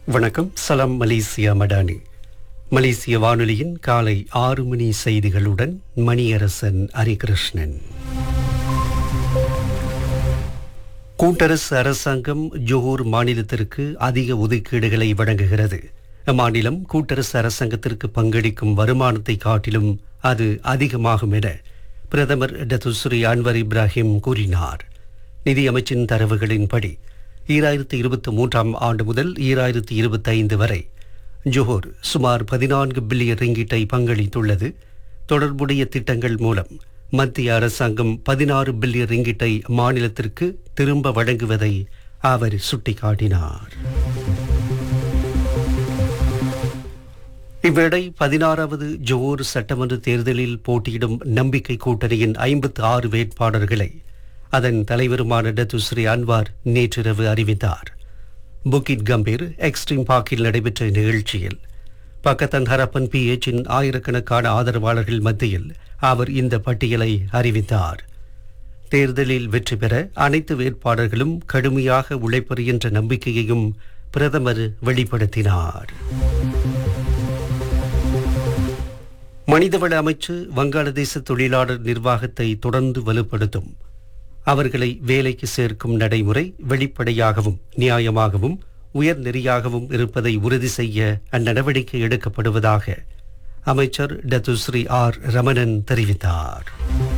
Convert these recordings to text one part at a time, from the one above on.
வணக்கம் சலாம் மலேசியா மடானி மலேசிய வானொலியின் காலை ஆறு மணி செய்திகளுடன் மணியரசன் ஹரிகிருஷ்ணன் கூட்டரசு அரசாங்கம் ஜோஹர் மாநிலத்திற்கு அதிக ஒதுக்கீடுகளை வழங்குகிறது அம்மாநிலம் கூட்டரசு அரசாங்கத்திற்கு பங்களிக்கும் வருமானத்தை காட்டிலும் அது அதிகமாகும் என பிரதமர் டத்துஸ்ரீ அன்வர் இப்ராஹிம் கூறினார் நிதியமைச்சின் தரவுகளின்படி ஈராயிரத்தி இருபத்தி மூன்றாம் ஆண்டு முதல் ஈராயிரத்தி இருபத்தி ஐந்து வரை ஜோஹர் சுமார் பதினான்கு பில்லியன் ரிங்கிட்டை பங்களித்துள்ளது தொடர்புடைய திட்டங்கள் மூலம் மத்திய அரசாங்கம் பதினாறு பில்லியன் ரிங்கிட்டை மாநிலத்திற்கு திரும்ப வழங்குவதை அவர் சுட்டிக்காட்டினார் இவ்வேளை பதினாறாவது ஜோர் சட்டமன்ற தேர்தலில் போட்டியிடும் நம்பிக்கை கூட்டணியின் ஐம்பத்து ஆறு வேட்பாளர்களை அதன் தலைவருமான டத்துஸ்ரீ அன்வார் நேற்றிரவு அறிவித்தார் புக்கிட் கம்பீர் எக்ஸ்ட்ரீம் பார்க்கில் நடைபெற்ற நிகழ்ச்சியில் பக்கத்தன் ஹரப்பன் பிஎச்சின் ஆயிரக்கணக்கான ஆதரவாளர்கள் மத்தியில் அவர் இந்த பட்டியலை அறிவித்தார் தேர்தலில் வெற்றி பெற அனைத்து வேட்பாளர்களும் கடுமையாக உழைப்பர் என்ற நம்பிக்கையையும் பிரதமர் வெளிப்படுத்தினார் மனிதவள அமைச்சு வங்காளதேச தொழிலாளர் நிர்வாகத்தை தொடர்ந்து வலுப்படுத்தும் அவர்களை வேலைக்கு சேர்க்கும் நடைமுறை வெளிப்படையாகவும் நியாயமாகவும் உயர் நெறியாகவும் இருப்பதை உறுதி செய்ய அந்நடவடிக்கை எடுக்கப்படுவதாக அமைச்சர் டத்துஸ்ரீ ஆர் ரமணன் தெரிவித்தார்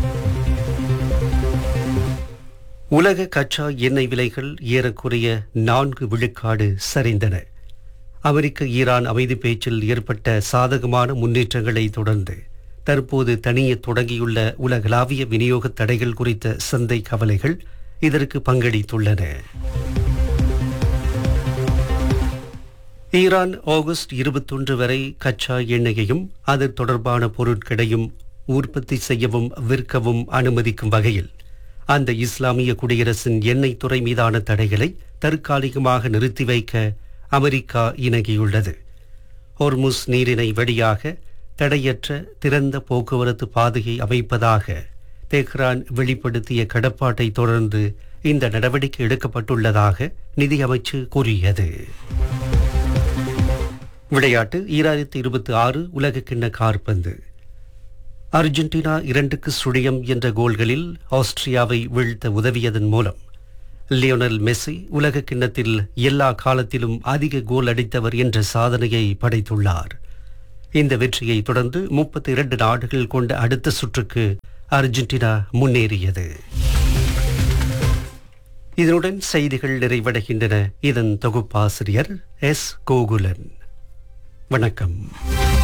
உலக கச்சா எண்ணெய் விலைகள் ஏறக்குறைய நான்கு விழுக்காடு சரிந்தன அமெரிக்க ஈரான் அமைதி பேச்சில் ஏற்பட்ட சாதகமான முன்னேற்றங்களை தொடர்ந்து தற்போது தனிய தொடங்கியுள்ள உலகளாவிய விநியோக தடைகள் குறித்த சந்தை கவலைகள் இதற்கு பங்களித்துள்ளன ஈரான் ஆகஸ்ட் இருபத்தொன்று வரை கச்சா எண்ணெயையும் அது தொடர்பான பொருட்களையும் உற்பத்தி செய்யவும் விற்கவும் அனுமதிக்கும் வகையில் அந்த இஸ்லாமிய குடியரசின் எண்ணெய் துறை மீதான தடைகளை தற்காலிகமாக நிறுத்தி வைக்க அமெரிக்கா இணங்கியுள்ளது ஹொர்முஸ் நீரிணை வழியாக தடையற்ற திறந்த போக்குவரத்து பாதையை அமைப்பதாக தெஹ்ரான் வெளிப்படுத்திய கடப்பாட்டை தொடர்ந்து இந்த நடவடிக்கை எடுக்கப்பட்டுள்ளதாக நிதியமைச்சு கூறியது விளையாட்டு ஈராயிரத்தி இருபத்தி ஆறு உலகக்கிண்ண கார்பந்து அர்ஜென்டினா இரண்டுக்கு சுழியம் என்ற கோல்களில் ஆஸ்திரியாவை வீழ்த்த உதவியதன் மூலம் லியோனல் மெஸ்ஸி உலக கிண்ணத்தில் எல்லா காலத்திலும் அதிக கோல் அடித்தவர் என்ற சாதனையை படைத்துள்ளார் இந்த வெற்றியை தொடர்ந்து முப்பத்தி இரண்டு நாடுகள் கொண்ட அடுத்த சுற்றுக்கு அர்ஜென்டினா முன்னேறியது இதனுடன் செய்திகள் நிறைவடைகின்றன இதன் தொகுப்பாசிரியர் எஸ் கோகுலன் வணக்கம்